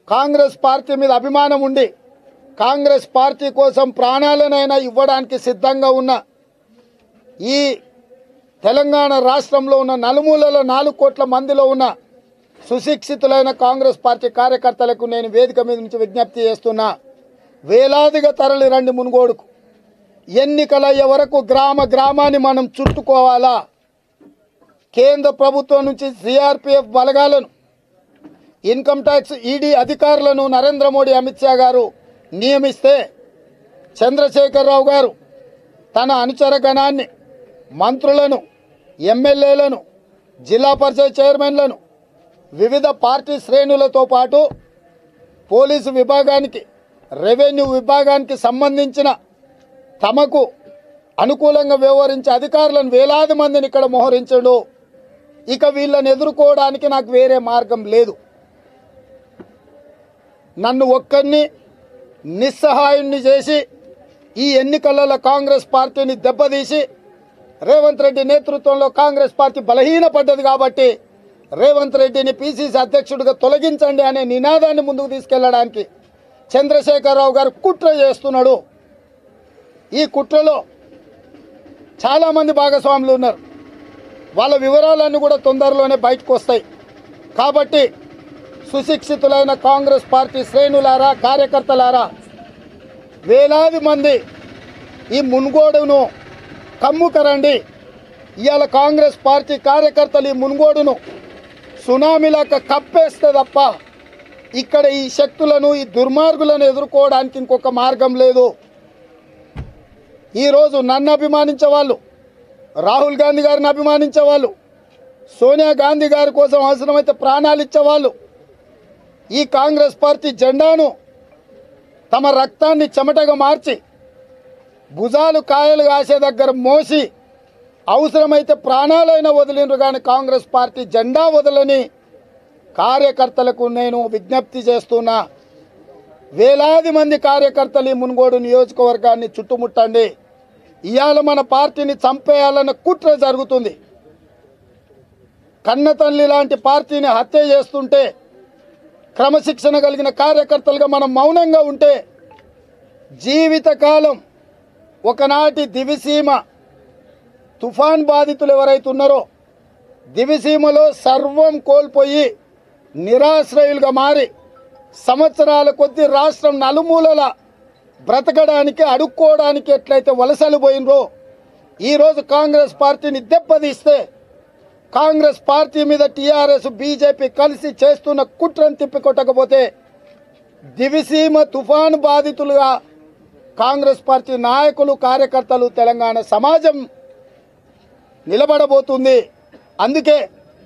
Congress party మీద అభిమానం ఉండి కాంగ్రెస్ పార్టీ కోసం ప్రాణాలనైనా ఇవ్వడానికి సిద్ధంగా ఉన్న ఈ తెలంగాణ రాష్ట్రంలో ఉన్న నలుమూలలో నాలుగు కోట్ల మందిలో ఉన్న సుశిక్షితులైన కాంగ్రెస్ పార్టీ కార్యకర్తలకు నేను వేదిక మీద నుంచి విజ్ఞప్తి చేస్తున్నా వేలాదిగా తరలి రండి మునుగోడుకు ఎన్నికలయ్యే వరకు గ్రామ గ్రామాన్ని మనం చుట్టుకోవాలా కేంద్ర ప్రభుత్వం నుంచి సిఆర్పిఎఫ్ బలగాలను ఇన్కమ్ ట్యాక్స్ ఈడీ అధికారులను నరేంద్ర మోడీ అమిత్ షా గారు నియమిస్తే చంద్రశేఖరరావు గారు తన అనుచర గణాన్ని మంత్రులను ఎమ్మెల్యేలను జిల్లా పరిషత్ చైర్మన్లను వివిధ పార్టీ శ్రేణులతో పాటు పోలీసు విభాగానికి రెవెన్యూ విభాగానికి సంబంధించిన తమకు అనుకూలంగా వ్యవహరించే అధికారులను వేలాది మందిని ఇక్కడ మోహరించడు ఇక వీళ్ళని ఎదుర్కోవడానికి నాకు వేరే మార్గం లేదు నన్ను ఒక్కరిని నిస్సహాయుణ్ణి చేసి ఈ ఎన్నికలలో కాంగ్రెస్ పార్టీని దెబ్బతీసి రేవంత్ రెడ్డి నేతృత్వంలో కాంగ్రెస్ పార్టీ బలహీనపడ్డది కాబట్టి రేవంత్ రెడ్డిని పిసిసి అధ్యక్షుడిగా తొలగించండి అనే నినాదాన్ని ముందుకు తీసుకెళ్లడానికి చంద్రశేఖరరావు గారు కుట్ర చేస్తున్నాడు ఈ కుట్రలో చాలామంది భాగస్వాములు ఉన్నారు వాళ్ళ వివరాలన్నీ కూడా తొందరలోనే బయటకు వస్తాయి కాబట్టి సుశిక్షితులైన కాంగ్రెస్ పార్టీ శ్రేణులారా కార్యకర్తలారా వేలాది మంది ఈ మున్గోడును కమ్ముకరండి ఇవాళ కాంగ్రెస్ పార్టీ కార్యకర్తలు ఈ మున్గోడును సునామీలాగా కప్పేస్తే తప్ప ఇక్కడ ఈ శక్తులను ఈ దుర్మార్గులను ఎదుర్కోవడానికి ఇంకొక మార్గం లేదు ఈరోజు నన్ను అభిమానించే వాళ్ళు రాహుల్ గాంధీ గారిని అభిమానించే వాళ్ళు సోనియా గాంధీ గారి కోసం అవసరమైతే ప్రాణాలు ఇచ్చేవాళ్ళు ఈ కాంగ్రెస్ పార్టీ జెండాను తమ రక్తాన్ని చెమటగా మార్చి భుజాలు కాయలు కాసే దగ్గర మోసి అవసరమైతే ప్రాణాలైనా వదిలినరు కానీ కాంగ్రెస్ పార్టీ జెండా వదలని కార్యకర్తలకు నేను విజ్ఞప్తి చేస్తున్నా వేలాది మంది కార్యకర్తలు ఈ మున్గోడు నియోజకవర్గాన్ని చుట్టుముట్టండి ఇవాళ మన పార్టీని చంపేయాలన్న కుట్ర జరుగుతుంది కన్న తల్లి లాంటి పార్టీని హత్య చేస్తుంటే క్రమశిక్షణ కలిగిన కార్యకర్తలుగా మనం మౌనంగా ఉంటే జీవితకాలం ఒకనాటి దివిసీమ తుఫాన్ బాధితులు ఎవరైతే ఉన్నారో దివిసీమలో సర్వం కోల్పోయి నిరాశ్రయులుగా మారి సంవత్సరాల కొద్దీ రాష్ట్రం నలుమూలల బ్రతకడానికి అడుక్కోవడానికి ఎట్లయితే వలసలు పోయినరో ఈరోజు కాంగ్రెస్ పార్టీని దెబ్బతీస్తే కాంగ్రెస్ పార్టీ మీద టీఆర్ఎస్ బీజేపీ కలిసి చేస్తున్న కుట్రను తిప్పికొట్టకపోతే దివిసీమ తుఫాను బాధితులుగా కాంగ్రెస్ పార్టీ నాయకులు కార్యకర్తలు తెలంగాణ సమాజం నిలబడబోతుంది అందుకే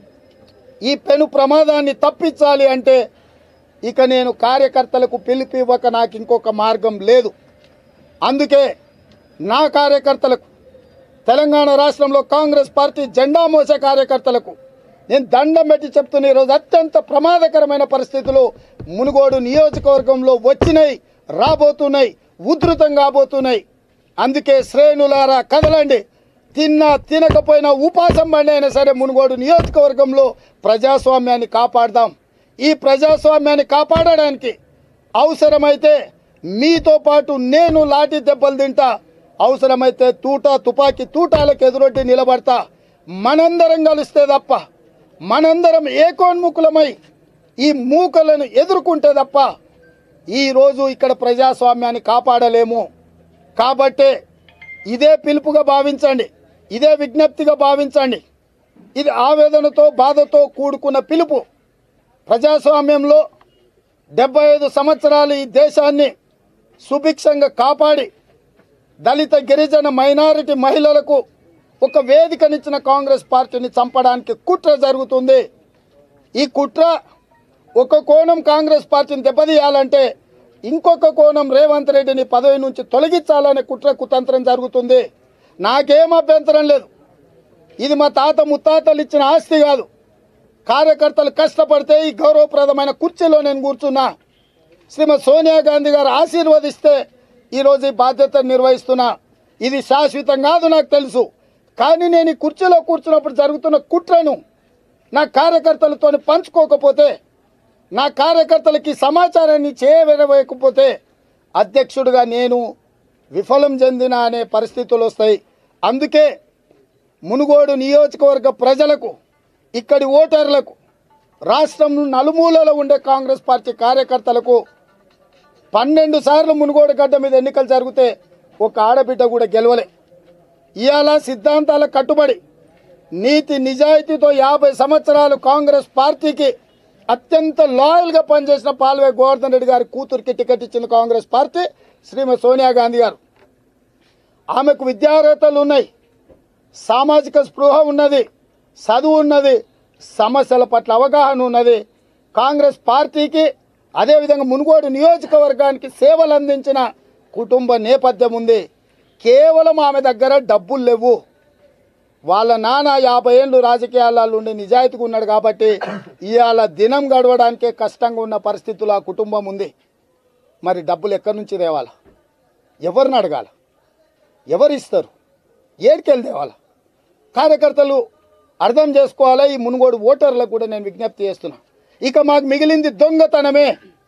ఈ పెను ప్రమాదాన్ని తప్పించాలి అంటే ఇక నేను కార్యకర్తలకు పిలుపు ఇవ్వక నాకు ఇంకొక మార్గం లేదు అందుకే నా కార్యకర్తలకు తెలంగాణ రాష్ట్రంలో కాంగ్రెస్ పార్టీ జెండా మోసే కార్యకర్తలకు నేను దండం పెట్టి చెప్తున్న ఈరోజు అత్యంత ప్రమాదకరమైన పరిస్థితులు మునుగోడు నియోజకవర్గంలో వచ్చినాయి రాబోతున్నాయి ఉధృతం కాబోతున్నాయి అందుకే శ్రేణులారా కదలండి తిన్నా తినకపోయినా ఉపాసం బండి అయినా సరే మునుగోడు నియోజకవర్గంలో ప్రజాస్వామ్యాన్ని కాపాడదాం ఈ ప్రజాస్వామ్యాన్ని కాపాడడానికి అవసరమైతే మీతో పాటు నేను లాఠీ దెబ్బలు తింటా అవసరమైతే తూట తుపాకీ తూటాలకు ఎదురొడ్డి నిలబడతా మనందరం కలిస్తే తప్ప మనందరం ఏకోన్ముఖులమై ఈ మూకలను ఎదుర్కొంటే తప్ప ఈరోజు ఇక్కడ ప్రజాస్వామ్యాన్ని కాపాడలేము కాబట్టే ఇదే పిలుపుగా భావించండి ఇదే విజ్ఞప్తిగా భావించండి ఇది ఆవేదనతో బాధతో కూడుకున్న పిలుపు ప్రజాస్వామ్యంలో డెబ్బై ఐదు సంవత్సరాలు ఈ దేశాన్ని సుభిక్షంగా కాపాడి దళిత గిరిజన మైనారిటీ మహిళలకు ఒక వేదికనిచ్చిన కాంగ్రెస్ పార్టీని చంపడానికి కుట్ర జరుగుతుంది ఈ కుట్ర ఒక కోణం కాంగ్రెస్ పార్టీని దెబ్బతీయాలంటే ఇంకొక కోణం రేవంత్ రెడ్డిని పదవి నుంచి తొలగించాలనే కుట్ర కుతంత్రం జరుగుతుంది నాకేం అభ్యంతరం లేదు ఇది మా తాత ముత్తాతలు ఇచ్చిన ఆస్తి కాదు కార్యకర్తలు కష్టపడితే ఈ గౌరవప్రదమైన కుర్చీలో నేను కూర్చున్నా శ్రీమతి సోనియా గాంధీ గారు ఆశీర్వదిస్తే ఈరోజు ఈ బాధ్యతను నిర్వహిస్తున్నా ఇది శాశ్వతం కాదు నాకు తెలుసు కానీ నేను ఈ కుర్చీలో కూర్చున్నప్పుడు జరుగుతున్న కుట్రను నా కార్యకర్తలతో పంచుకోకపోతే నా కార్యకర్తలకి సమాచారాన్ని చేయవేయకపోతే అధ్యక్షుడిగా నేను విఫలం చెందిన అనే పరిస్థితులు వస్తాయి అందుకే మునుగోడు నియోజకవర్గ ప్రజలకు ఇక్కడి ఓటర్లకు రాష్ట్రం నలుమూలలో ఉండే కాంగ్రెస్ పార్టీ కార్యకర్తలకు పన్నెండు సార్లు మునుగోడు గడ్డ మీద ఎన్నికలు జరిగితే ఒక ఆడబిడ్డ కూడా గెలవలే ఇవాళ సిద్ధాంతాల కట్టుబడి నీతి నిజాయితీతో యాభై సంవత్సరాలు కాంగ్రెస్ పార్టీకి అత్యంత లాయల్గా పనిచేసిన పాల్వే గోవర్ధన్ రెడ్డి గారి కూతురికి టికెట్ ఇచ్చింది కాంగ్రెస్ పార్టీ శ్రీమతి సోనియా గాంధీ గారు ఆమెకు విద్యార్హతలు ఉన్నాయి సామాజిక స్పృహ ఉన్నది చదువు ఉన్నది సమస్యల పట్ల అవగాహన ఉన్నది కాంగ్రెస్ పార్టీకి అదేవిధంగా మునుగోడు నియోజకవర్గానికి సేవలు అందించిన కుటుంబ నేపథ్యం ఉంది కేవలం ఆమె దగ్గర డబ్బులు లేవు వాళ్ళ నాన్న యాభై ఏళ్ళు రాజకీయాలలో ఉండి నిజాయితీగా ఉన్నాడు కాబట్టి ఇవాళ దినం గడవడానికే కష్టంగా ఉన్న పరిస్థితులు ఆ కుటుంబం ఉంది మరి డబ్బులు ఎక్కడి నుంచి తేవాలా ఎవరిని అడగాల ఎవరు ఇస్తారు ఏడికెళ్ళి తేవాలా కార్యకర్తలు అర్థం చేసుకోవాలా ఈ మునుగోడు ఓటర్లకు కూడా నేను విజ్ఞప్తి చేస్తున్నా ఇక మాకు మిగిలింది దొంగతనమే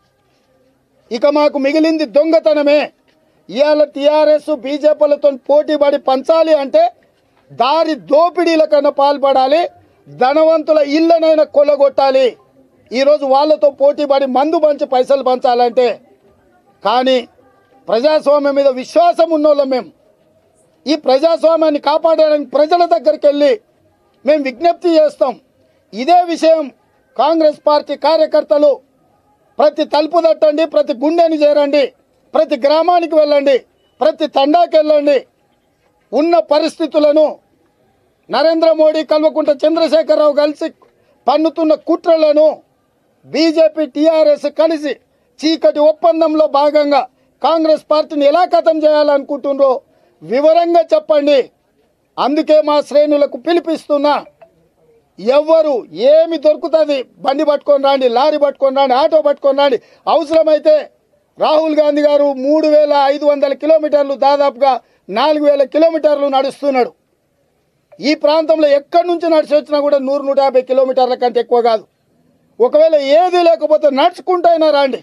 ఇక మాకు మిగిలింది దొంగతనమే ఇవాళ టీఆర్ఎస్ బీజేపీలతో పోటీ పడి పంచాలి అంటే దారి దోపిడీల కన్నా పాల్పడాలి ధనవంతుల ఇళ్ళనైనా కొల్లగొట్టాలి ఈరోజు వాళ్ళతో పోటీ పడి మందు పంచి పైసలు పంచాలంటే కానీ ప్రజాస్వామ్యం మీద విశ్వాసం ఉన్నోళ్ళం మేము ఈ ప్రజాస్వామ్యాన్ని కాపాడడానికి ప్రజల దగ్గరికి వెళ్ళి మేము విజ్ఞప్తి చేస్తాం ఇదే విషయం కాంగ్రెస్ పార్టీ కార్యకర్తలు ప్రతి తలుపు తట్టండి ప్రతి గుండెని చేరండి ప్రతి గ్రామానికి వెళ్ళండి ప్రతి తండాకి వెళ్ళండి ఉన్న పరిస్థితులను నరేంద్ర మోడీ కల్వకుంట చంద్రశేఖరరావు కలిసి పన్నుతున్న కుట్రలను బీజేపీ టీఆర్ఎస్ కలిసి చీకటి ఒప్పందంలో భాగంగా కాంగ్రెస్ పార్టీని ఎలా ఖతం చేయాలనుకుంటుండ్రో వివరంగా చెప్పండి అందుకే మా శ్రేణులకు పిలిపిస్తున్నా ఎవ్వరు ఏమి దొరుకుతుంది బండి పట్టుకొని రాండి లారీ పట్టుకొని రాండి ఆటో పట్టుకొని రాండి అవసరమైతే రాహుల్ గాంధీ గారు మూడు వేల ఐదు వందల కిలోమీటర్లు దాదాపుగా నాలుగు వేల కిలోమీటర్లు నడుస్తున్నాడు ఈ ప్రాంతంలో ఎక్కడి నుంచి నడిచి వచ్చినా కూడా నూరు నూట యాభై కిలోమీటర్ల కంటే ఎక్కువ కాదు ఒకవేళ ఏది లేకపోతే నడుచుకుంటైనా రాండి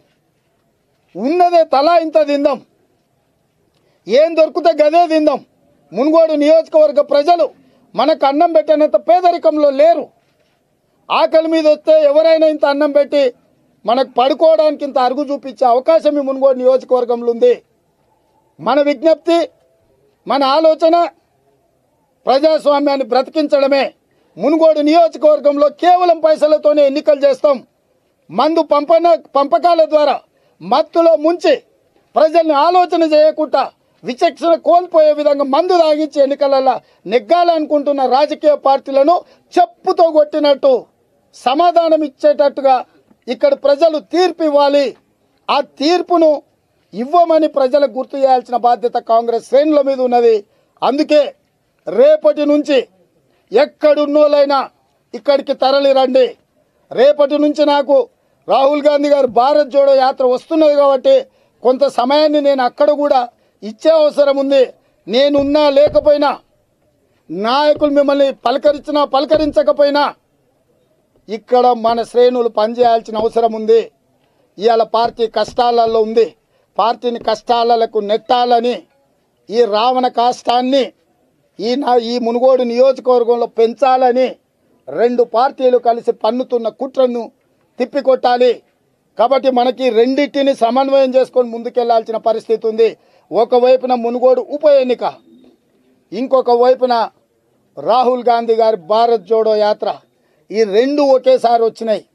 ఉన్నదే తలా ఇంత తిందాం ఏం దొరికితే గదే తిందాం మునుగోడు నియోజకవర్గ ప్రజలు మనకు అన్నం పెట్టినంత పేదరికంలో లేరు ఆకలి మీద వస్తే ఎవరైనా ఇంత అన్నం పెట్టి మనకు పడుకోవడానికి ఇంత అరుగు చూపించే అవకాశం ఈ మునుగోడు నియోజకవర్గంలో ఉంది మన విజ్ఞప్తి మన ఆలోచన ప్రజాస్వామ్యాన్ని బ్రతికించడమే మునుగోడు నియోజకవర్గంలో కేవలం పైసలతోనే ఎన్నికలు చేస్తాం మందు పంపన పంపకాల ద్వారా మత్తులో ముంచి ప్రజల్ని ఆలోచన చేయకుండా విచక్షణ కోల్పోయే విధంగా మందు తాగించి ఎన్నికలలో నెగ్గాలనుకుంటున్న రాజకీయ పార్టీలను చెప్పుతో కొట్టినట్టు సమాధానం ఇచ్చేటట్టుగా ఇక్కడ ప్రజలు తీర్పు ఇవ్వాలి ఆ తీర్పును ఇవ్వమని ప్రజలకు గుర్తు చేయాల్సిన బాధ్యత కాంగ్రెస్ శ్రేణుల మీద ఉన్నది అందుకే రేపటి నుంచి ఎక్కడున్నోళ్ళైనా ఇక్కడికి తరలి రండి రేపటి నుంచి నాకు రాహుల్ గాంధీ గారు భారత్ జోడో యాత్ర వస్తున్నది కాబట్టి కొంత సమయాన్ని నేను అక్కడ కూడా ఇచ్చే అవసరం ఉంది నేనున్నా లేకపోయినా నాయకులు మిమ్మల్ని పలకరించినా పలకరించకపోయినా ఇక్కడ మన శ్రేణులు పనిచేయాల్సిన అవసరం ఉంది ఇవాళ పార్టీ కష్టాలలో ఉంది పార్టీని కష్టాలకు నెట్టాలని ఈ రావణ కాష్టాన్ని ఈ నా ఈ మునుగోడు నియోజకవర్గంలో పెంచాలని రెండు పార్టీలు కలిసి పన్నుతున్న కుట్రను తిప్పికొట్టాలి కాబట్టి మనకి రెండింటిని సమన్వయం చేసుకొని ముందుకెళ్లాల్సిన పరిస్థితి ఉంది ఒకవైపున మునుగోడు ఉప ఎన్నిక ఇంకొక వైపున రాహుల్ గాంధీ గారి భారత్ జోడో యాత్ర ఈ రెండు ఒకేసారి వచ్చినాయి